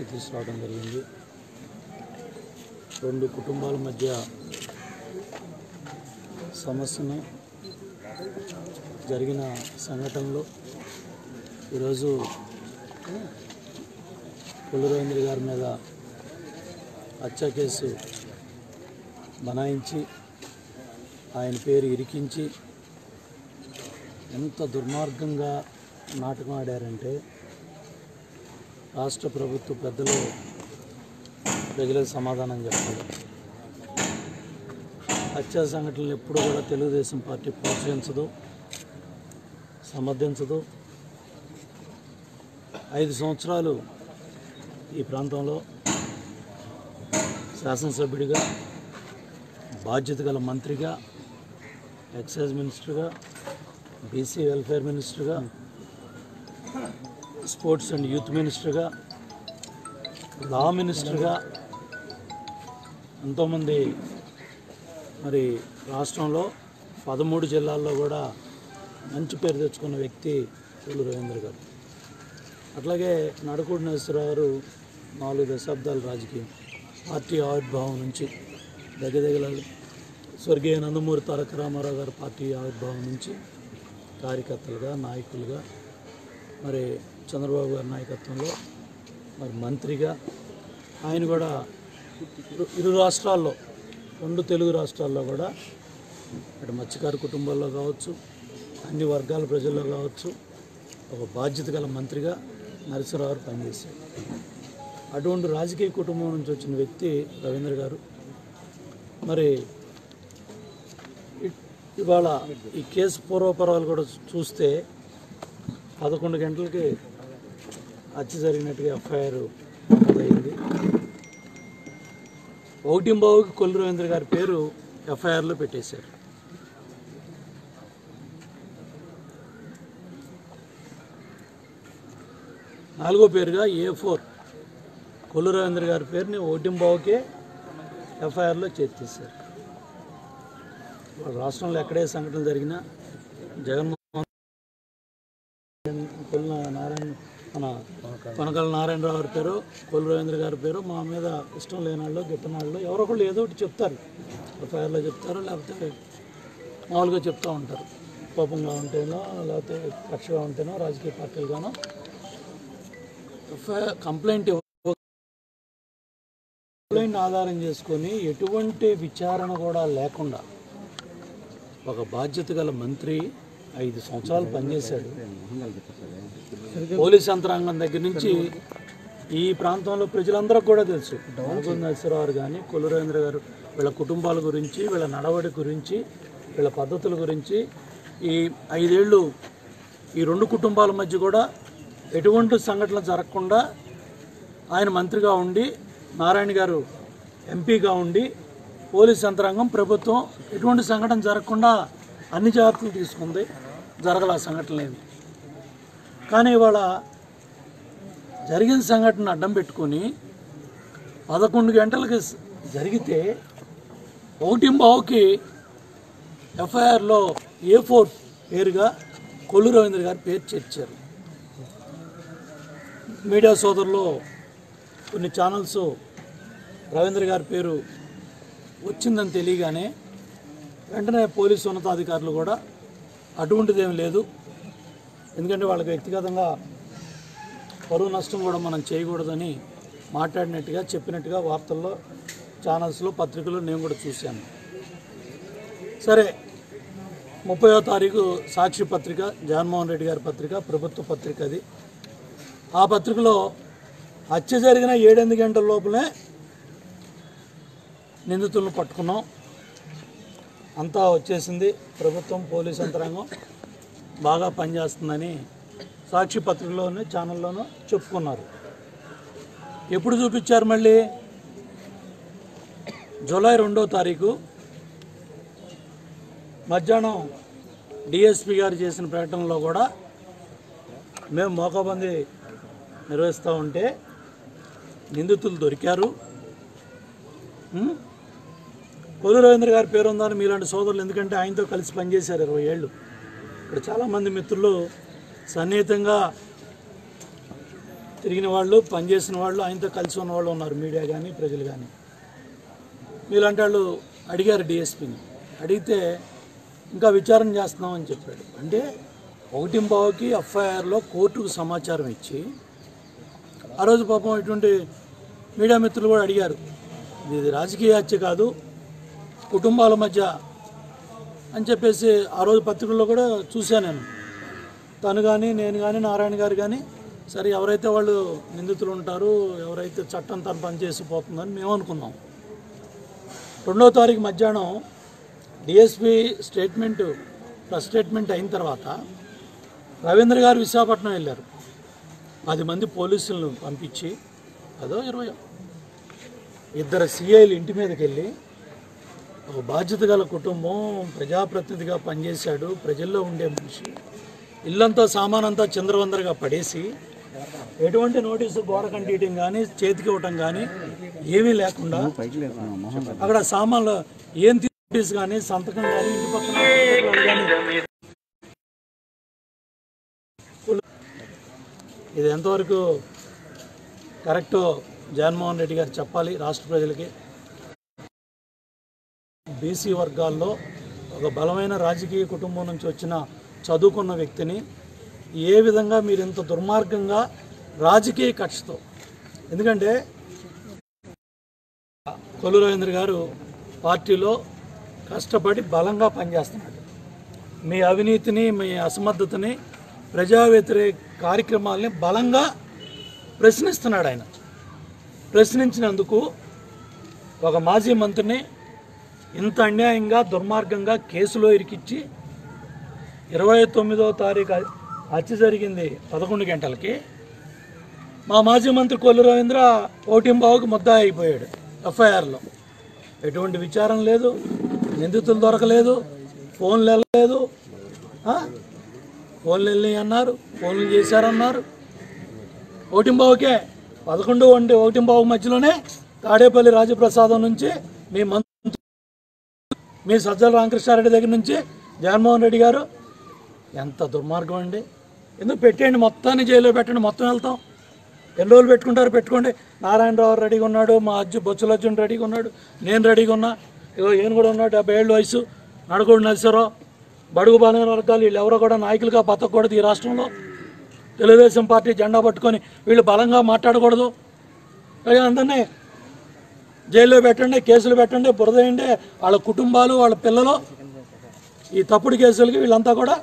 తీసుకురావడం జరిగింది రెండు కుటుంబాల మధ్య సమస్యను జరిగిన సంఘటనలో ఈరోజు పుల్లరేంద్ర గారి మీద హత్య కేసు బనాయించి ఆయన పేరు ఇరికించి ఎంత దుర్మార్గంగా నాటకం ఆడారంటే రాష్ట్ర ప్రభుత్వ పెద్దలు ప్రజలకు సమాధానం చెప్పాలి హత్యా సంఘటనలు ఎప్పుడు కూడా తెలుగుదేశం పార్టీ ప్రోత్సహించదు సమర్థించదు ఐదు సంవత్సరాలు ఈ ప్రాంతంలో శాసనసభ్యుడిగా బాధ్యత గల మంత్రిగా ఎక్సైజ్ మినిస్టర్గా బీసీ వెల్ఫేర్ మినిస్టర్గా స్పోర్ట్స్ అండ్ యూత్ మినిస్టర్గా లా మినిస్టర్గా ఎంతోమంది మరి రాష్ట్రంలో పదమూడు జిల్లాల్లో కూడా మంచి పేరు తెచ్చుకున్న వ్యక్తి పూలు రవీంద్ర గారు అట్లాగే నడకూడి నాగేశ్వరరావు గారు నాలుగు దశాబ్దాల రాజకీయం పార్టీ ఆవిర్భావం నుంచి దగ్గర దగ్గర స్వర్గీయ నందమూరి తారక రామారావు గారి పార్టీ ఆవిర్భావం నుంచి కార్యకర్తలుగా నాయకులుగా మరి చంద్రబాబు గారి నాయకత్వంలో మరి మంత్రిగా ఆయన కూడా ఇరు- ఇరు రాష్ట్రాల్లో రెండు తెలుగు రాష్ట్రాల్లో కూడా అటు మత్స్యకారు కుటుంబాల్లో కావచ్చు అన్ని వర్గాల ప్రజల్లో కావచ్చు ఒక బాధ్యత గల మంత్రిగా నరసింహరావు గారు పనిచేశారు అటువంటి రాజకీయ కుటుంబం నుంచి వచ్చిన వ్యక్తి రవీంద్ర గారు మరి ఇ- ఇవాళ ఈ కేసు పూర్వపరాలు కూడా చూస్తే పదకొండు గంటలకి హత్య జరిగినట్టుగా ఎఫ్ఐఆర్ నమోదైంది ఒకటింబావుకి కొల్లు రవీంద్ర గారి పేరు ఎఫ్ఐఆర్లో పెట్టేశారు నాలుగో పేరుగా ఏ ఫోర్ కొల్లు రవీంద్ర గారి పేరుని ఓటింబావుకే ఎఫ్ఐఆర్లో చేర్చేశారు వాళ్ళ రాష్ట్రంలో ఎక్కడే సంఘటన జరిగినా జగన్మోహన్ కొల్ల నారాయణ మన కొనకల నారాయణరావు గారి పేరు కొల్లు రవీంద్ర గారి పేరు మా మీద ఇష్టం లేని వాళ్ళు గిట్టని వాళ్ళు ఎవరో ఒకళ్ళు ఏదో ఒకటి చెప్తారు ఎఫ్ఐఆర్లో చెప్తారు లేకపోతే మామూలుగా చెప్తూ ఉంటారు కోపంగా ఉంటేనో లేకపోతే కక్షగా ఉంటేనో రాజకీయ పార్టీలుగానో ఎఫ్ఐఆర్ కంప్లైంట్ ఇవ్వ కంప్లైంట్ ఆధారం చేసుకొని ఎటువంటి విచారణ కూడా లేకుండా ఒక బాధ్యత గల మంత్రి ఐదు సంవత్సరాలు పనిచేశాడు పోలీస్ యంత్రాంగం దగ్గర నుంచి ఈ ప్రాంతంలో ప్రజలందరూ కూడా తెలుసు నాగూర్ నరసింహరావు కానీ కొల్లు రవీంద్ర గారు వీళ్ళ కుటుంబాల గురించి వీళ్ళ నడవడి గురించి వీళ్ళ పద్ధతుల గురించి ఈ ఐదేళ్ళు ఈ రెండు కుటుంబాల మధ్య కూడా ఎటువంటి సంఘటనలు జరగకుండా ఆయన మంత్రిగా ఉండి నారాయణ గారు ఎంపీగా ఉండి పోలీస్ యంత్రాంగం ప్రభుత్వం ఎటువంటి సంఘటన జరగకుండా అన్ని జాగ్రత్తలు తీసుకుంది జరగల ఆ సంఘటనలు ఏమి కానీ ఇవాళ జరిగిన సంఘటన అడ్డం పెట్టుకొని పదకొండు గంటలకి స- జరిగితే ఒకటింబావుకి ఎఫ్ఐఆర్లో ఏ ఫోర్ పేరుగా కొల్లు రవీంద్ర గారి పేరు చేర్చారు మీడియా సోదరులు కొన్ని ఛానల్స్ రవీంద్ర గారి పేరు వచ్చిందని తెలియగానే వెంటనే పోలీసు ఉన్నతాధికారులు కూడా అటువంటిదేం లేదు ఎందుకంటే వాళ్ళకి వ్యక్తిగతంగా పరువు నష్టం కూడా మనం చేయకూడదని మాట్లాడినట్టుగా చెప్పినట్టుగా వార్తల్లో ఛానల్స్లో పత్రికల్లో నేను కూడా చూశాను సరే ముప్పయో తారీఖు సాక్షి పత్రిక జగన్మోహన్ రెడ్డి గారి పత్రిక ప్రభుత్వ పత్రిక అది ఆ పత్రికలో హత్య జరిగిన ఏడెనిమిది గంటల లోపలే నిందితులను పట్టుకున్నాం అంతా వచ్చేసింది ప్రభుత్వం పోలీస్ యంత్రాంగం బాగా పనిచేస్తుందని సాక్షి పత్రికలోనే ఛానల్లోనూ చెప్పుకున్నారు ఎప్పుడు చూపించారు మళ్ళీ జూలై రెండో తారీఖు మధ్యాహ్నం డిఎస్పి గారు చేసిన ప్రకటనలో కూడా మేము మోకాబందీ నిర్వహిస్తూ ఉంటే నిందితులు దొరికారు ఉం? కొల్లు రవీంద్ర గారి పేరు ఉందని మీలాంటి సోదరులు ఎందుకంటే ఆయనతో కలిసి పనిచేశారు ఇరవై ఏళ్ళు ఇక్కడ చాలామంది మిత్రులు సన్నిహితంగా తిరిగిన వాళ్ళు పనిచేసిన వాళ్ళు ఆయనతో కలిసి ఉన్న వాళ్ళు ఉన్నారు మీడియా కానీ ప్రజలు కానీ మీలాంటి వాళ్ళు అడిగారు డిఎస్పీని అడిగితే ఇంకా విచారణ చేస్తున్నామని చెప్పాడు అంటే ఒకటి బావుకి ఎఫ్ఐఆర్లో కోర్టుకు సమాచారం ఇచ్చి ఆ రోజు పాపం ఇటువంటి మీడియా మిత్రులు కూడా అడిగారు ఇది ఇది రాజకీయ హత్య కాదు కుటుంబాల మధ్య అని చెప్పేసి ఆ రోజు పత్రికల్లో కూడా చూశాను నేను తను కానీ నేను కానీ నారాయణ గారు కానీ సరే ఎవరైతే వాళ్ళు నిందితులు ఉంటారో ఎవరైతే చట్టం తన పని చేసిపోతుందని మేము అనుకున్నాం రెండవ తారీఖు మధ్యాహ్నం డిఎస్పి స్టేట్మెంట్ ప్రెస్ స్టేట్మెంట్ అయిన తర్వాత రవీంద్ర గారు విశాఖపట్నం వెళ్ళారు పది మంది పోలీసులను పంపించి అదో ఇరవై ఇద్దరు సిఐలు ఇంటి మీదకి వెళ్ళి ఒక బాధ్యత గల కుటుంబం ప్రజాప్రతినిధిగా పనిచేశాడు ప్రజల్లో ఉండే మనిషి ఇల్లంతా సామానంతా చిందరవందరగా పడేసి ఎటువంటి నోటీసు గోడ కంటీయటం కానీ చేతికి ఇవ్వటం కానీ ఏమీ లేకుండా అక్కడ సామాన్లు ఏం నోటీస్ కానీ సంతకం కానీ ఇంటి పక్కన పుస్తకాలు కానీ ఇది ఎంతవరకు కరెక్టో జగన్మోహన్ రెడ్డి గారు చెప్పాలి రాష్ట్ర ప్రజలకి బీసీ వర్గాల్లో ఒక బలమైన రాజకీయ కుటుంబం నుంచి వచ్చిన చదువుకున్న వ్యక్తిని ఏ విధంగా మీరు ఇంత దుర్మార్గంగా రాజకీయ కక్షతో ఎందుకంటే కొల్లు రవీంద్ర గారు పార్టీలో కష్టపడి బలంగా పనిచేస్తున్నాడు మీ అవినీతిని మీ అసమర్థతని ప్రజా వ్యతిరేక కార్యక్రమాలని బలంగా ప్రశ్నిస్తున్నాడు ఆయన ప్రశ్నించినందుకు ఒక మాజీ మంత్రిని ఇంత అన్యాయంగా దుర్మార్గంగా కేసులో ఇరికిచ్చి ఇరవై తొమ్మిదో తారీఖు హత్య జరిగింది పదకొండు గంటలకి మా మాజీ మంత్రి కొల్లు రవీంద్ర ఓటింబావుకి ముద్ద అయిపోయాడు ఎఫ్ఐఆర్లో ఎటువంటి విచారం లేదు నిందితులు దొరకలేదు ఫోన్లు వెళ్ళలేదు ఆ? ఫోన్లు వెళ్ళి అన్నారు ఫోన్లు చేశారన్నారు ఓటింబావుకే పదకొండు వంటి ఓటింబావు మధ్యలోనే తాడేపల్లి రాజప్రసాదం నుంచి మీ మంత్రి మీ సజ్జల రామకృష్ణారెడ్డి దగ్గర నుంచి జగన్మోహన్ రెడ్డి గారు ఎంత దుర్మార్గం అండి ఎందుకు పెట్టేయండి మొత్తాన్ని జైల్లో పెట్టండి మొత్తం వెళ్తాం ఎన్ని రోజులు పెట్టుకుంటారు పెట్టుకోండి నారాయణరావు రెడీగా ఉన్నాడు మా అజ్జు బొచ్చుల అర్జున్ రెడీగా ఉన్నాడు నేను రెడీగా ఉన్నా ఇగో ఈయన కూడా ఉన్నాడు డెబ్బై ఏళ్ళు వయసు నడకూడు నరసరావు బడుగు బలమైన వర్గాలు వీళ్ళు ఎవరో కూడా నాయకులుగా బతకూడదు ఈ రాష్ట్రంలో తెలుగుదేశం పార్టీ జెండా పట్టుకొని వీళ్ళు బలంగా మాట్లాడకూడదు అలాగే అందరినీ జైల్లో పెట్టండి కేసులు పెట్టండి బురదేయండి వాళ్ళ కుటుంబాలు వాళ్ళ పిల్లలు ఈ తప్పుడు కేసులకి వీళ్ళంతా కూడా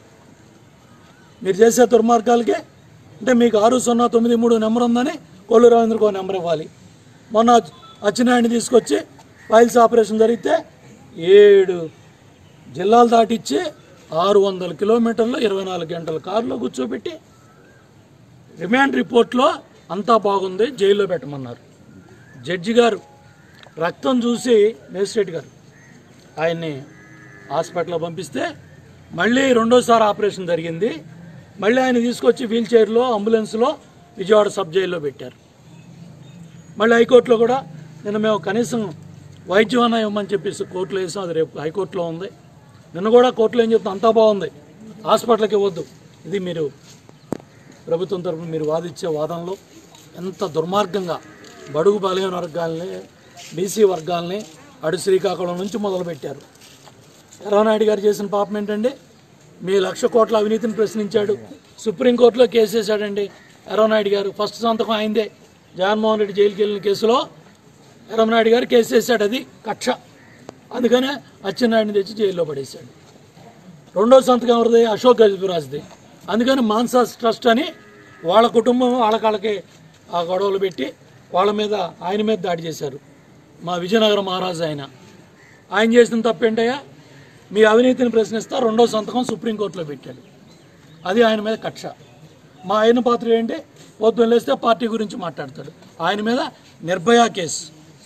మీరు చేసే దుర్మార్గాలకి అంటే మీకు ఆరు సున్నా తొమ్మిది మూడు నెంబర్ ఉందని కొల్లు రవీంద్రకు ఒక నెంబర్ ఇవ్వాలి మొన్న అచ్చినాయుడిని తీసుకొచ్చి ఫైల్స్ ఆపరేషన్ జరిగితే ఏడు జిల్లాలు దాటిచ్చి ఆరు వందల కిలోమీటర్లు ఇరవై నాలుగు గంటల కారులో కూర్చోబెట్టి రిమాండ్ రిపోర్ట్లో అంతా బాగుంది జైల్లో పెట్టమన్నారు జడ్జి గారు రక్తం చూసి మేజిస్ట్రేట్ గారు ఆయన్ని హాస్పిటల్లో పంపిస్తే మళ్ళీ రెండోసారి ఆపరేషన్ జరిగింది మళ్ళీ ఆయన తీసుకొచ్చి వీల్ చైర్లో అంబులెన్స్లో విజయవాడ సబ్ జైల్లో పెట్టారు మళ్ళీ హైకోర్టులో కూడా నిన్న మేము కనీసం వైద్యం అన్న ఇవ్వమని చెప్పేసి కోర్టులో వేసాం అది రేపు హైకోర్టులో ఉంది నిన్న కూడా కోర్టులో ఏం చెప్తాం అంతా బాగుంది హాస్పిటల్కి ఇవ్వద్దు ఇది మీరు ప్రభుత్వం తరఫున మీరు వాదించే వాదనలో ఎంత దుర్మార్గంగా బడుగు బలహీన వర్గాల్ని బీసీ వర్గాల్ని అడు శ్రీకాకుళం నుంచి మొదలుపెట్టారు ఎర్రనాయుడు గారు చేసిన పాపం ఏంటండి మీ లక్ష కోట్ల అవినీతిని ప్రశ్నించాడు సుప్రీంకోర్టులో కేసు వేశాడండి ఎర్రనాయుడు గారు ఫస్ట్ సంతకం అయిందే జగన్మోహన్ రెడ్డి జైలుకి వెళ్ళిన కేసులో ఎర్రనాయుడు గారు కేసు వేశాడు అది కక్ష అందుకనే అచ్చెన్నాయుడిని తెచ్చి జైల్లో పడేశాడు రెండో సంతకం ఎవరిది అశోక్ గజపతిరాజుది అందుకని మాన్సాస్ ట్రస్ట్ అని వాళ్ళ కుటుంబం వాళ్ళ కాళ్ళకి ఆ గొడవలు పెట్టి వాళ్ళ మీద ఆయన మీద దాడి చేశారు మా విజయనగరం మహారాజు ఆయన ఆయన చేసిన తప్పేంటయ్యా మీ అవినీతిని ప్రశ్నిస్తా రెండో సంతకం సుప్రీంకోర్టులో పెట్టాడు అది ఆయన మీద కక్ష మా ఆయన పాత్ర ఏంటి పొద్దున్న లేస్తే పార్టీ గురించి మాట్లాడతాడు ఆయన మీద నిర్భయ కేసు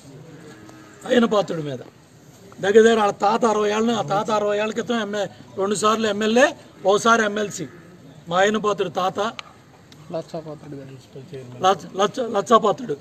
ఆయన పాత్రుడి మీద దగ్గర దగ్గర వాళ్ళ తాత అరవై ఏళ్ళ ఆ తాత అరవై ఏళ్ళ క్రితం ఎమ్మె రెండు సార్లు ఎమ్మెల్యే ఒకసారి ఎమ్మెల్సీ మా ఆయన పాత్రుడు తాత లచ్చ- లచ్చ లచ్చాపాత్రుడు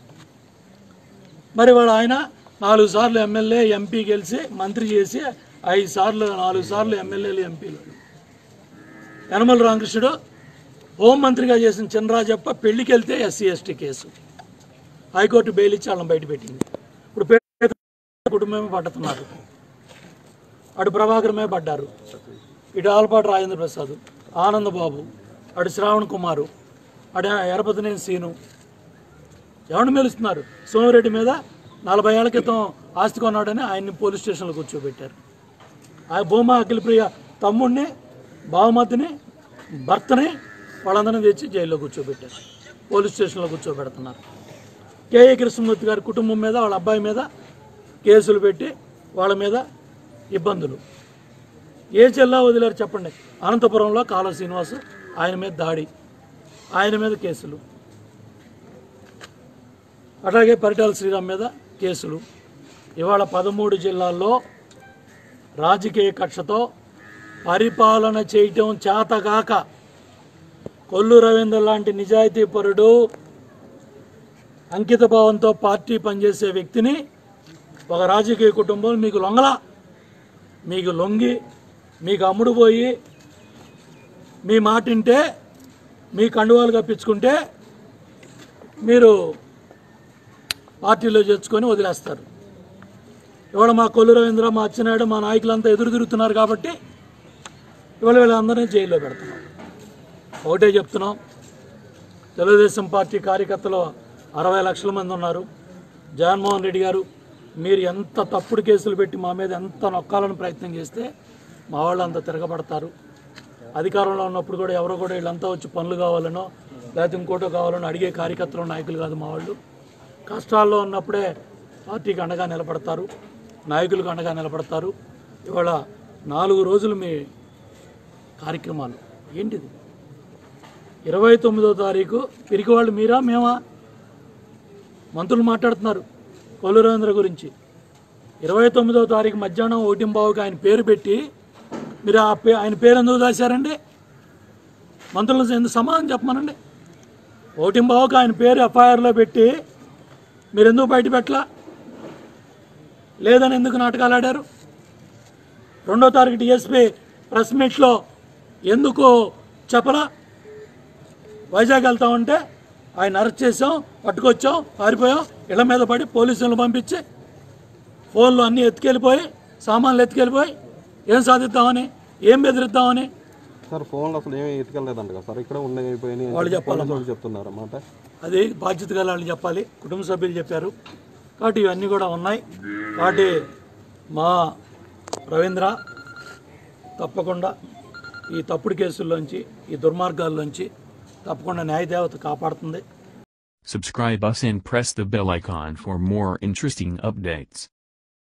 మరి వాడు ఆయన నాలుగు సార్లు ఎమ్మెల్యే ఎంపీ గెలిచి మంత్రి చేసి ఐదు సార్లు నాలుగు సార్లు ఎమ్మెల్యేలు ఎంపీలు యనమల రామకృష్ణుడు హోంమంత్రిగా చేసిన చినరాజప్ప పెళ్లికి వెళ్తే SC ST case high court bail ఇచ్చి వాళ్ళని బయటపెట్టింది ఇప్పుడు పేద కుటుంబమే పడుతున్నారు అటు ప్రభాకరమే పడ్డారు ఇటు ఆలపాటి రాజేంద్ర ప్రసాద్ ఆనందబాబు అటు శ్రావణ్ కుమారు అటు ఎరపతినేని సీను ఎవరిని మెలుస్తున్నారు సోమిరెడ్డి మీద నలభై ఏళ్ల క్రితం ఆస్తి కొన్నాడని ఆయన్ని పోలీస్ స్టేషన్లో కూర్చోబెట్టారు ఆ భూమా అఖిలప్రియ తమ్ముడిని బావమతిని భర్తని వాళ్ళందరినీ తెచ్చి జైల్లో కూర్చోబెట్టారు పోలీస్ స్టేషన్లో కూర్చోబెడుతున్నారు కేఏ కృష్ణమూర్తి గారి కుటుంబం మీద వాళ్ళ అబ్బాయి మీద కేసులు పెట్టి వాళ్ళ మీద ఇబ్బందులు ఏ జిల్లా వదిలేరు చెప్పండి అనంతపురంలో కాలువ శ్రీనివాసు ఆయన మీద దాడి ఆయన మీద కేసులు అట్లాగే పరిటాల శ్రీరామ్ మీద కేసులు ఇవాళ పదమూడు జిల్లాల్లో రాజకీయ కక్షతో పరిపాలన చేయటం చేతగాక కొల్లు రవీంద్ర లాంటి నిజాయితీ పరుడు అంకిత భావంతో పార్టీ పనిచేసే వ్యక్తిని ఒక రాజకీయ కుటుంబం మీకు లొంగల మీకు లొంగి మీకు అమ్ముడు పోయి మీ మాట వింటే మీ కండువాలు కప్పించుకుంటే మీరు పార్టీలో చేర్చుకొని వదిలేస్తారు ఇవాళ మా కొల్లు రవీంద్ర మా అచ్చెన్నాయుడు మా నాయకులంతా ఎదురు తిరుగుతున్నారు కాబట్టి ఇవాళ వీళ్ళందరినీ జైల్లో పెడుతున్నాం ఒకటే చెప్తున్నాం తెలుగుదేశం పార్టీ కార్యకర్తలు అరవై లక్షల మంది ఉన్నారు జగన్మోహన్ రెడ్డి గారు మీరు ఎంత తప్పుడు కేసులు పెట్టి మా మీద ఎంత నొక్కాలని ప్రయత్నం చేస్తే మా వాళ్ళు అంత తిరగబడతారు అధికారంలో ఉన్నప్పుడు కూడా ఎవరో కూడా వీళ్ళంతా వచ్చి పనులు కావాలనో లేకపోతే ఇంకోటో కావాలనో అడిగే కార్యకర్తలు నాయకులు కాదు మా వాళ్ళు కష్టాల్లో ఉన్నప్పుడే పార్టీకి అండగా నిలబడతారు నాయకులకు అండగా నిలబడతారు ఇవాళ నాలుగు రోజులు మీ కార్యక్రమాలు ఏంటిది ఇరవై తొమ్మిదో తారీఖు పిరికి వాళ్ళు మీరా మేమా మంత్రులు మాట్లాడుతున్నారు కొల్లు రవీంద్ర గురించి ఇరవై తొమ్మిదో తారీఖు మధ్యాహ్నం ఓటింబావుకి ఆయన పేరు పెట్టి మీరు ఆ పే ఆయన పేరు ఎందుకు దాశారండి మంత్రులు ఎందుకు సమాధానం చెప్పమనండి ఓటింబావుకి ఆయన పేరు ఎఫ్ఐఆర్లో పెట్టి మీరు ఎందుకు బయట పెట్టలా లేదని ఎందుకు నాటకాలు ఆడారు రెండో తారీఖు డిఎస్పీ ప్రెస్ మీట్లో ఎందుకు చెప్పలా వైజాగ్ వెళ్తామంటే ఆయన అరెస్ట్ చేసాం పట్టుకొచ్చాం పారిపోయాం ఇళ్ళ మీద పడి పోలీసులను పంపించి ఫోన్లు అన్నీ ఎత్తుకెళ్ళిపోయి సామాన్లు ఎత్తుకెళ్ళిపోయి ఏం సాధిద్దామని ఏం బెదిరిద్దామని సార్ ఫోన్లో అసలు ఏమీ ఎత్తుకెళ్ళలేదంట కదా సార్ ఇక్కడ ఉన్నాయి అయిపోయినాయి వాళ్ళు చెప్పాలమ్మా. వాళ్ళు చెప్తున్నారు అన్నమాట అది బాధ్యత గల వాళ్ళు చెప్పాలి కుటుంబ సభ్యులు చెప్పారు కాబట్టి ఇవన్నీ కూడా ఉన్నాయి కాబట్టి మా రవీంద్ర తప్పకుండా ఈ తప్పుడు కేసుల్లోంచి ఈ దుర్మార్గాల్లోంచి తప్పకుండా న్యాయదేవత కాపాడుతుంది Subscribe us and press the bell icon for more interesting updates.